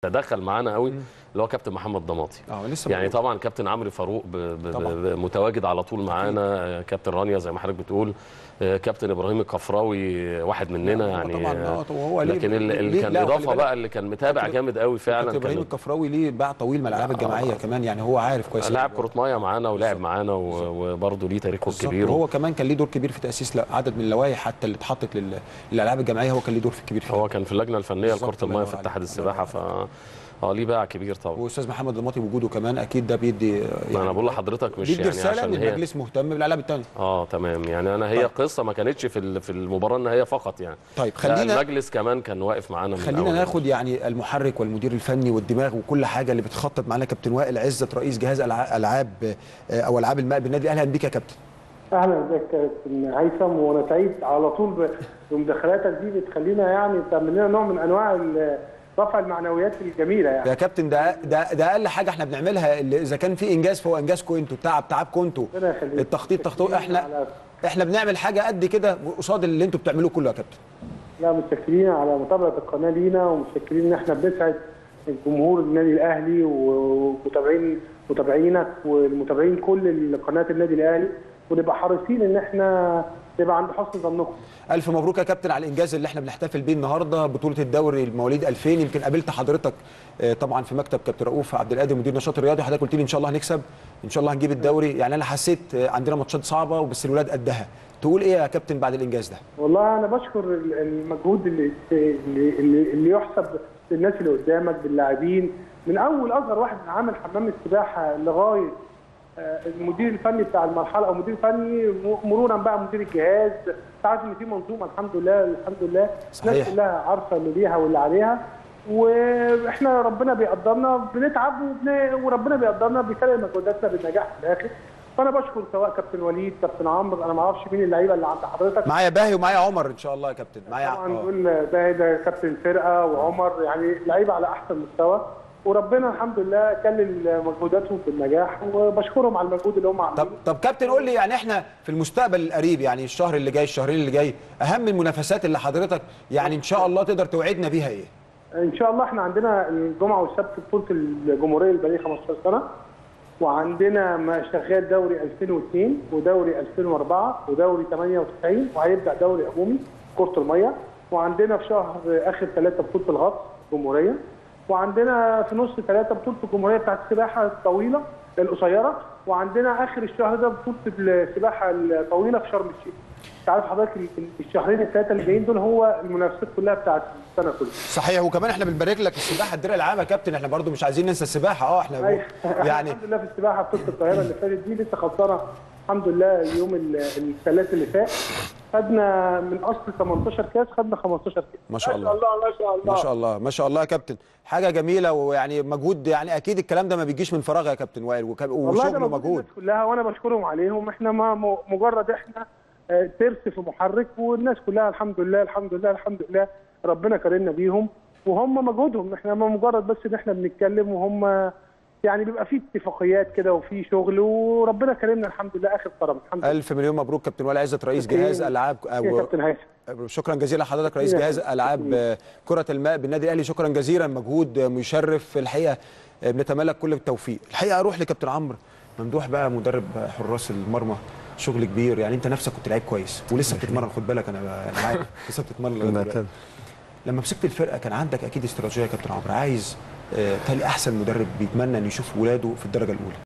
تدخل معانا قوي اللي هو كابتن محمد ضماطي اه لسه يعني بقول. طبعا كابتن عمرو فاروق ب... ب... طبعاً. ب... متواجد على طول معانا آه، كابتن رانيا زي ما حضرتك بتقول آه، كابتن ابراهيم الكفراوي واحد مننا هو يعني طبعا آه، اه طب هو ليه لكن اللي, اللي ليه- كان لا، وخلي اضافه بالك بقى اللي كان متابع كابتن- جامد قوي فعلا كابتن ابراهيم كان الكفراوي ليه باع طويل من الالعاب آه. الجماعيه كمان يعني هو عارف كويس لاعب أوي. كره ميه معانا ولعب معانا و- وبرضه ليه تاريخه بالظبط. الكبير وهو كمان كان ليه دور كبير في تاسيس لا- عدد من اللوائح حتى اللي اتحطت لل- للالعاب الجماعيه هو كان ليه دور في كبير فيها هو كان في اللجنه الفنيه بالظبط، لكره الله الميه ينور في اتحاد عليك. السباحه ف اه ليه باع كبير طبعا واستاذ محمد ضماطي وجوده كمان اكيد ده بيدي ما انا بقول لحضرتك مش بيدي يعني رساله عشان ان هي المجلس مهتم بالالعاب الثانيه اه تمام يعني انا هي طيب. قصه ما كانتش في ال- في المباراه النهائيه فقط يعني طيب لا، خلينا المجلس كمان كان واقف معانا من خلينا الأول. ناخد يعني المحرك والمدير الفني والدماغ وكل حاجه اللي بتخطط معانا كابتن وائل عزت رئيس جهاز ألع- العاب آه، او العاب الماء بالنادي الاهلي اهلا بيك يا كابتن اهلا بك يا كابتن هيثم وانا سعيد على طول ب- بمداخلاتك دي بتخلينا يعني بتعمل لنا نوع من انواع ال- رفع المعنويات الجميله يعني يا كابتن ده ده ده اقل حاجه احنا بنعملها اللي اذا كان في انجاز فهو انجازكم انتوا التعب تعبكم انتوا ربنا يخليك. التخطيط تخطيط احنا على- احنا بنعمل حاجه قد كده قصاد اللي انتوا بتعملوه كله يا كابتن لا متشكرين على متابعه القناه لينا ومتشكرين ان احنا بنسعد الجمهور النادي الاهلي ومتابعين متابعينك والمتابعين كل قناه النادي الاهلي ونبقى حريصين ان احنا نبقى عند حسن ظنكم الف مبروك يا كابتن على الانجاز اللي احنا بنحتفل بيه النهارده بطوله الدوري المواليد 2000 يمكن قابلت حضرتك آه، طبعا في مكتب كابتن رؤوف عبد القادر مدير النشاط الرياضي حضرتك قلت لي ان شاء الله هنكسب ان شاء الله هنجيب الدوري يعني انا حسيت آه، عندنا ماتشات صعبه وبس الولاد قدها تقول ايه يا كابتن بعد الانجاز ده والله انا بشكر ال- المجهود اللي اللي, اللي, اللي يحسب للناس اللي قدامك باللاعبين من اول اصغر واحد عامل حمام السباحه لغايه آه، المدير الفني بتاع المرحله او مدير فني م- مرورا بقى مدير الجهاز تعرف ان في منظومه الحمد لله الحمد لله صحيح. الناس كلها عارفه اللي ليها واللي عليها واحنا ربنا بيقدرنا بنتعب وبن... وربنا بيقدرنا بيسلم مجهوداتنا بالنجاح في الاخر فانا بشكر سواء كابتن وليد كابتن عمرو انا ما اعرفش مين اللعيبه اللي عند حضرتك معايا باهي ومعايا عمر ان شاء الله يا كابتن معايا طبعا آه. دول ده ده كابتن فرقه وعمر يعني لعيبه على احسن مستوى وربنا الحمد لله كلل مجهوداتهم بالنجاح وبشكرهم على المجهود اللي هم طب عاملينه طب كابتن قول لي يعني احنا في المستقبل القريب يعني الشهر اللي جاي الشهرين اللي جاي اهم المنافسات اللي حضرتك يعني ان شاء الله تقدر توعدنا بيها ايه ان شاء الله احنا عندنا الجمعه والسبت بطوله الجمهوريه اللي بقالي 15 سنه وعندنا ما شغال دوري 2002 ودوري 2004 ودوري 98 وهيبدا دوري عمومي كره الميه وعندنا في شهر اخر ثلاثه بطوله الغطس الجمهوريه وعندنا في نص ثلاثه بطوله الجمهوريه بتاعت السباحه الطويله القصيره وعندنا اخر الشهر ده بطوله السباحه الطويله في شرم الشيخ. انت عارف حضرتك ال- الشهرين الثلاثه اللي جايين دول هو المنافسات كلها بتاعت السنه كلها. صحيح وكمان احنا بنبارك لك السباحه الدرع العام يا كابتن احنا برضو مش عايزين ننسى السباحه اه احنا أيوة. يعني الحمد لله في السباحه بطوله القاهره اللي فاتت دي لسه خلصانه الحمد لله يوم ال- الثلاث اللي فات خدنا من اصل 18 كاس خدنا 15 كاس ما شاء الله. ما شاء الله ما شاء الله ما شاء الله ما شاء الله يا كابتن حاجه جميله ويعني مجهود يعني اكيد الكلام ده ما بيجيش من فراغ يا كابتن وائل وك- والله وشغل ده مجهود ومجهود الناس كلها وانا بشكرهم عليهم احنا ما م- مجرد احنا آه، ترس في محرك والناس كلها الحمد لله الحمد لله الحمد لله ربنا كرمنا بيهم وهم مجهودهم احنا ما مجرد بس ان احنا بنتكلم وهم يعني بيبقى في اتفاقيات كده وفي شغل وربنا كرمنا الحمد لله اخر كرم الحمد لله الف مليون مبروك كابتن وائل عزت رئيس شكراً. جهاز العاب يا أو كابتن هيثم شكرا جزيلا لحضرتك رئيس جهاز العاب آه، كره الماء بالنادي الاهلي شكرا جزيلا مجهود آه، مشرف الحقيقه آه، بنتمنى لك كل التوفيق الحقيقه اروح لكابتن عمرو ممدوح بقى مدرب حراس المرمى شغل كبير يعني انت نفسك كنت لعيب كويس ولسه بتتمرن خد بالك انا انا عارف لسه بتتمرن لغاية دلوقتي. لما مسكت الفرقه كان عندك اكيد استراتيجيه يا كابتن عمرو عايز آه، تالي احسن مدرب بيتمنى ان يشوف ولاده في الدرجه الاولى